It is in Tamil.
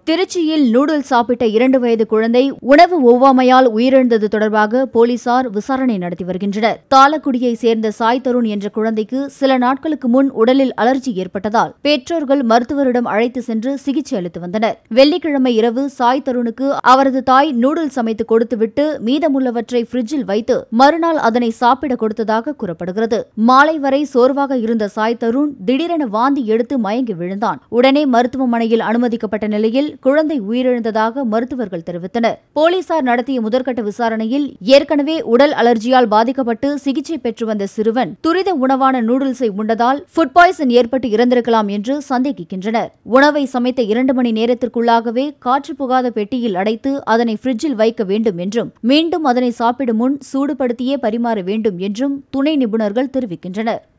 திருச்சியில் நூடுல்ஸ் சாப்பிட்ட இரண்டு வயது குழந்தை உணவு ஒவ்வாமையால் உயிரிழந்தது தொடர்பாக போலீசார் விசாரணை நடத்தி வருகின்றனர் தாளக்குடியை சேர்ந்த சாய் தருண் என்ற குழந்தைக்கு சில நாட்களுக்கு முன் உடலில் அலர்ஜி ஏற்பட்டதால் பெற்றோர்கள் மருத்துவரிடம் அழைத்து சென்று சிகிச்சை அளித்து வந்தனர் வெள்ளிக்கிழமை இரவு சாய் தருணுக்கு அவரது தாய் நூடுல்ஸ் சமைத்து கொடுத்துவிட்டு மீதமுள்ளவற்றை ஃப்ரிட்ஜில் வைத்து மறுநாள் அதனை சாப்பிட கொடுத்ததாக கூறப்படுகிறது மாலை வரை சோர்வாக இருந்த சாய் தருண் திடீரென வாந்தி எடுத்து மயங்கி விழுந்தான் உடனே மருத்துவமனையில் அனுமதிக்கப்பட்ட நிலையில் குழந்தை உயிரிழந்ததாக மருத்துவர்கள் தெரிவித்தனர் போலீசார் நடத்திய முதற்கட்ட விசாரணையில் ஏற்கனவே உடல் அலர்ஜியால் பாதிக்கப்பட்டு சிகிச்சை பெற்று வந்த சிறுவன் துரித உணவான நூடுல்ஸை உண்டதால் ஃபுட் பாய்சன் ஏற்பட்டு இறந்திருக்கலாம் என்று சந்தேகிக்கின்றனர் உணவை சமைத்த இரண்டு மணி நேரத்திற்குள்ளாகவே காற்று புகாத பெட்டியில் அடைத்து அதனை ஃப்ரிட்ஜில் வைக்க வேண்டும் என்றும் மீண்டும் அதனை சாப்பிடும் முன் சூடுபடுத்தியே பரிமாற வேண்டும் என்றும் துணை நிபுணர்கள் தெரிவிக்கின்றனர்